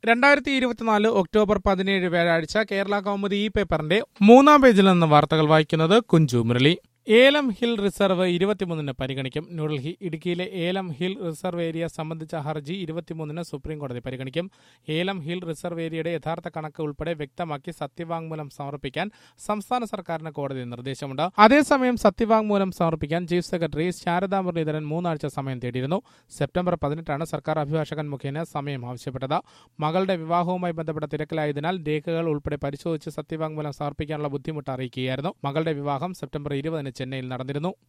രണ്ടായിരത്തി ഇരുപത്തിനാല് ഒക്ടോബർ പതിനേഴ് വ്യാഴാഴ്ച കേരള കൗമുദി ഈ പേപ്പറിന്റെ മൂന്നാം പേജിൽ നിന്ന് വാർത്തകൾ വായിക്കുന്നത് കുഞ്ചു മുരളി ഏലം ഹിൽ റിസർവ് ഇരുപത്തിമൂന്നിന് പരിഗണിക്കും ന്യൂഡൽഹി ഇടുക്കിയിലെ ഏലം ഹിൽ റിസർവ് ഏരിയ സംബന്ധിച്ച ഹർജി ഇരുപത്തിമൂന്നിന് സുപ്രീം കോടതി പരിഗണിക്കും ഏലം ഹിൽ റിസർവ് ഏരിയയുടെ യഥാർത്ഥ കണക്ക് ഉൾപ്പെടെ വ്യക്തമാക്കി സത്യവാങ്മൂലം സമർപ്പിക്കാൻ സംസ്ഥാന സർക്കാരിന് കോടതി നിർദ്ദേശമുണ്ട് അതേസമയം സത്യവാങ്മൂലം സമർപ്പിക്കാൻ ചീഫ് സെക്രട്ടറി ശാരദാ മുരളീധരൻ മൂന്നാഴ്ച സമയം തേടിയിരുന്നു സെപ്റ്റംബർ പതിനെട്ടാണ് സർക്കാർ അഭിഭാഷകൻ മുഖേന സമയം ആവശ്യപ്പെട്ടത് മകളുടെ വിവാഹവുമായി ബന്ധപ്പെട്ട തിരക്കിലായതിനാൽ രേഖകൾ ഉൾപ്പെടെ പരിശോധിച്ച് സത്യവാങ്മൂലം സമർപ്പിക്കാനുള്ള ബുദ്ധിമുട്ട് അറിയിക്കുകയായിരുന്നു മകളുടെ വിവാഹം സെപ്റ്റംബർ ഇരുപതിന് ചെന്നൈയിൽ നടന്നിരുന്നു